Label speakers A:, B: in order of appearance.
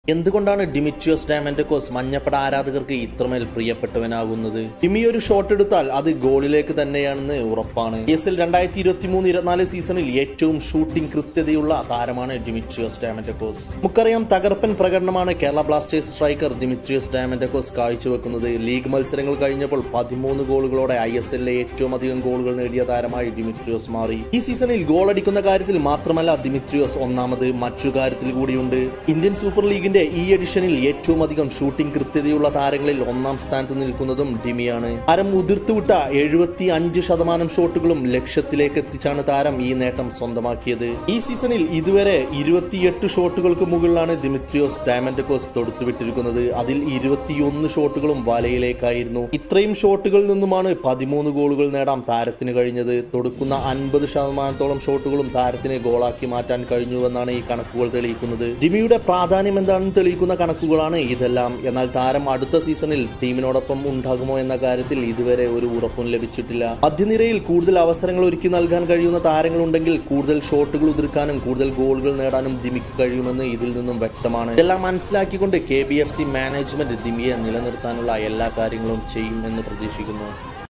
A: എന്തുകൊണ്ടാണ് ഡിമിട്രിയോസ് ഡാമൻഡക്കോസ് മഞ്ഞപ്പട ആരാധകർക്ക് ഇത്രമേൽ പ്രിയപ്പെട്ടവനാകുന്നത് ഡിമി ഒരു ഷോട്ട് എടുത്താൽ അത് ഗോളിലേക്ക് തന്നെയാണെന്ന് ഉറപ്പാണ് എസ് എൽ രണ്ടായിരത്തി ഇരുപത്തി മൂന്ന് ഇരുപത്തിനാല് സീസണിൽ ഏറ്റവും ഷൂട്ടിംഗ് കൃത്യതയുള്ള താരമാണ് ഡിമിട്രിയോസ് ഡാമൻഡക്കോസ് നമുക്കറിയാം തകർപ്പൻ പ്രകടനമാണ് Kerala Blasters striker Dimitrios Diamantakos കാഴ്ചവെക്കുന്നത് ലീഗ് മത്സരങ്ങൾ കഴിഞ്ഞപ്പോൾ പതിമൂന്ന് ഗോളുകളോടെ ഐ എസ് എല്ലിലെ ഏറ്റവും അധികം ഗോളുകൾ നേടിയ താരമായി ഡിമിട്രിയോസ് മാറി ഈ സീസണിൽ ഗോൾ അടിക്കുന്ന കാര്യത്തിൽ മാത്രമല്ല ദിമിത്രിയോസ് ഒന്നാമത് മറ്റൊരു കാര്യത്തിൽ കൂടിയുണ്ട് ഇന്ത്യൻ സൂപ്പർ ലീഗിന്റെ ഈ എഡിഷനിൽ ഏറ്റവും അധികം ഷൂട്ടിംഗ് കൃത്യതയുള്ള താരങ്ങളിൽ ഒന്നാം സ്ഥാനത്ത് നിൽക്കുന്നതും ഡിമിയാണ് താരം ഉതിർത്തുവിട്ട എഴുപത്തി അഞ്ച് ശതമാനം ഷോട്ടുകളും ലക്ഷ്യത്തിലേക്ക് എത്തിച്ചാണ് താരം ഈ നേട്ടം സ്വന്തമാക്കിയത് ഈ സീസണിൽ ഇതുവരെ ഇരുപത്തിയെട്ട് ഷോട്ടുകൾക്ക് മുകളിലാണ് ദിമിത്രിയോസ് ഡയമൻഡക്കോസ് തൊടുത്തുവിട്ടിരിക്കുന്നത് അതിൽ ഇരുപത്തിയൊന്ന് ഷോട്ടുകളും വലയിലേക്കായിരുന്നു ഇത്രയും ഷോട്ടുകളിൽ നിന്നുമാണ് പതിമൂന്ന് ഗോളുകൾ നേടാൻ താരത്തിന് കഴിഞ്ഞത് തൊടുക്കുന്ന അൻപത് ശതമാനത്തോളം ഷോട്ടുകളും താരത്തിന് ഗോളാക്കി മാറ്റാൻ കഴിഞ്ഞുവെന്നാണ് ഈ കണക്കുകൾ തെളിയിക്കുന്നത് ഡിമിയുടെ പ്രാധാന്യം എന്താണെന്ന് തെളിയിക്കുന്ന കണക്കുകളാണ് ഇതെല്ലാം എന്നാൽ താരം അടുത്ത സീസണിൽ ടീമിനോടൊപ്പം ഉണ്ടാകുമോ എന്ന കാര്യത്തിൽ ഇതുവരെ ഒരു ഉറപ്പും ലഭിച്ചിട്ടില്ല മധ്യനിരയിൽ കൂടുതൽ അവസരങ്ങൾ ഒരുക്കി നൽകാൻ കഴിയുന്ന താരങ്ങളുണ്ടെങ്കിൽ കൂടുതൽ ഷോട്ടുകൾ ഉതിർക്കാനും കൂടുതൽ ഗോളുകൾ നേടാനും ദിമിക്ക് കഴിയുമെന്ന് ഇതിൽ നിന്നും വ്യക്തമാണ് ഇതെല്ലാം മനസ്സിലാക്കിക്കൊണ്ട് K B F C management ദിമിയെ നിലനിർത്താനുള്ള എല്ലാ കാര്യങ്ങളും ചെയ്യും എന്ന് പ്രതീക്ഷിക്കുന്നു